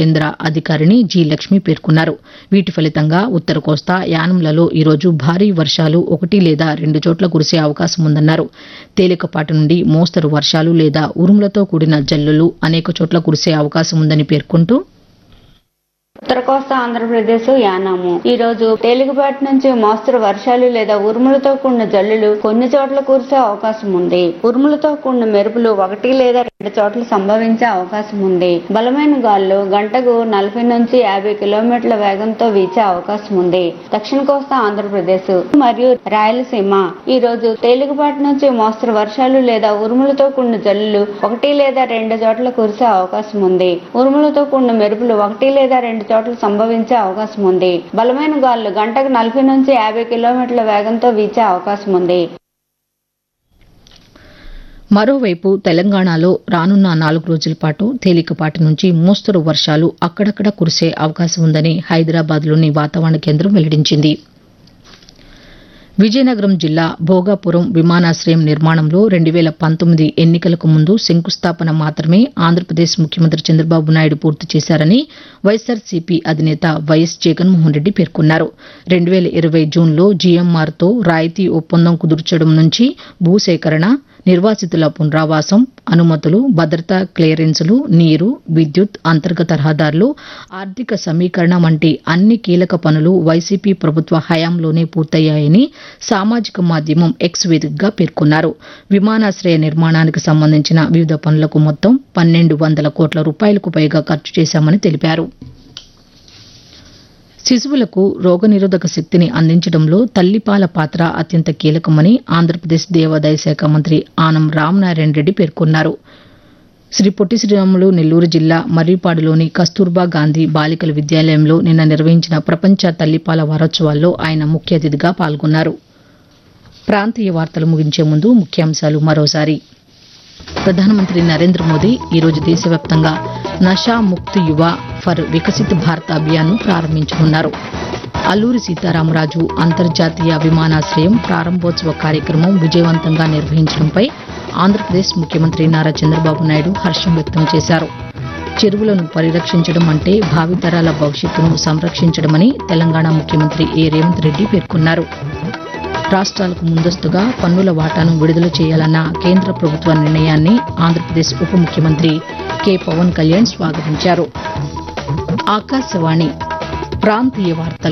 కేంద్ర అధికారిణి జి లక్ష్మి పేర్కొన్నారు వీటి ఫలితంగా ఉత్తర కోస్తా యానంలలో ఈరోజు భారీ వర్షాలు ఒకటి లేదా రెండు చోట్ల కురిసే అవకాశం ఉందన్నారు తేలికపాటి నుండి మోస్తరు వర్షాలు లేదా ఉరుములతో కూడిన జల్లులు అనేక చోట్ల కురిసే అవకాశం ఉందని పేర్కొంటూ ఉత్తర కోస్తా ఆంధ్రప్రదేశ్ యానాము ఈ రోజు తేలికపాటి నుంచి మోస్తరు వర్షాలు లేదా ఉరుములతో కూడిన జల్లులు కొన్ని చోట్ల కురిసే అవకాశం ఉంది ఉరుములతో కూడిన మెరుపులు ఒకటి లేదా రెండు చోట్ల సంభవించే అవకాశం ఉంది బలమైన గాలులు గంటకు నలభై నుంచి యాభై కిలోమీటర్ల వేగంతో వీచే అవకాశం ఉంది దక్షిణ కోస్తా ఆంధ్రప్రదేశ్ మరియు రాయలసీమ ఈ రోజు తేలికపాటి నుంచి మోస్తరు వర్షాలు లేదా ఉరుములతో కూడిన జల్లులు ఒకటి లేదా రెండు చోట్ల కురిసే అవకాశం ఉంది ఉరుములతో కూడిన మెరుపులు ఒకటి లేదా రెండు చోట్ల సంభవించే అవకాశం ఉంది బలమైన గాలులు గంటకు నలభై నుంచి యాభై కిలోమీటర్ల వేగంతో వీచే అవకాశం ఉంది మరోవైపు తెలంగాణలో రానున్న నాలుగు రోజుల పాటు తేలికపాటి నుంచి మోస్తరు వర్షాలు అక్కడక్కడ కురిసే అవకాశం ఉందని హైదరాబాద్లోని వాతావరణ కేంద్రం వెల్లడించింది విజయనగరం జిల్లా భోగాపురం విమానాశ్రయం నిర్మాణంలో రెండు వేల పంతొమ్మిది ఎన్నికలకు ముందు శంకుస్థాపన మాత్రమే ఆంధ్రప్రదేశ్ ముఖ్యమంత్రి చంద్రబాబు నాయుడు పూర్తి చేశారని వైఎస్సార్సీపీ అధినేత వైఎస్ జగన్మోహన్ రెడ్డి పేర్కొన్నారు రెండు వేల ఇరవై జూన్లో జీఎంఆర్తో రాయితీ ఒప్పందం కుదుర్చడం నుంచి భూసేకరణ నిర్వాసితుల పునరావాసం అనుమతులు భద్రతా క్లియరెన్సులు నీరు విద్యుత్ అంతర్గత రహదారులు ఆర్థిక సమీకరణ వంటి అన్ని కీలక పనులు వైసీపీ ప్రభుత్వ హయాంలోనే పూర్తయ్యాయని సామాజిక మాధ్యమం ఎక్స్ వేదికగా పేర్కొన్నారు విమానాశ్రయ నిర్మాణానికి సంబంధించిన వివిధ పనులకు మొత్తం పన్నెండు వందల కోట్ల రూపాయలకు పైగా ఖర్చు చేశామని తెలిపారు శిశువులకు రోగనిరోధక శక్తిని అందించడంలో తల్లిపాల పాత్ర అత్యంత కీలకమని ఆంధ్రప్రదేశ్ దేవాదాయ శాఖ మంత్రి ఆనం రామనారాయణ రెడ్డి పేర్కొన్నారు శ్రీ పొట్టి శ్రీరాములు నెల్లూరు జిల్లా మర్రిపాడులోని కస్తూర్బా గాంధీ బాలికల విద్యాలయంలో నిన్న నిర్వహించిన ప్రపంచ తల్లిపాల వారోత్సవాల్లో ఆయన ముఖ్య అతిథిగా పాల్గొన్నారు ప్రాంతీయ వార్తలు ముగించే ముందు ముఖ్యాంశాలు మరోసారి ప్రధానమంత్రి నరేంద్ర మోదీ ఈరోజు దేశవ్యాప్తంగా నషా ముక్త్ యువ ఫర్ వికసిత్ భారత్ అభియాన్ను ప్రారంభించనున్నారు అల్లూరి సీతారామరాజు అంతర్జాతీయ విమానాశ్రయం ప్రారంభోత్సవ కార్యక్రమం విజయవంతంగా నిర్వహించడంపై ఆంధ్రప్రదేశ్ ముఖ్యమంత్రి నారా చంద్రబాబు నాయుడు హర్షం వ్యక్తం చేశారు చెరువులను పరిరక్షించడం అంటే భావితరాల భవిష్యత్తును సంరక్షించడమని తెలంగాణ ముఖ్యమంత్రి ఏ రేవంత్ రెడ్డి పేర్కొన్నారు రాష్ట్రాలకు ముందస్తుగా పన్నుల వాటాను విడుదల చేయాలన్న కేంద్ర ప్రభుత్వ నిర్ణయాన్ని ఆంధ్రప్రదేశ్ ఉప ముఖ్యమంత్రి కె పవన్ కళ్యాణ్ స్వాగతించారు ఆకాశవాణి ప్రాంతీయ వార్తలు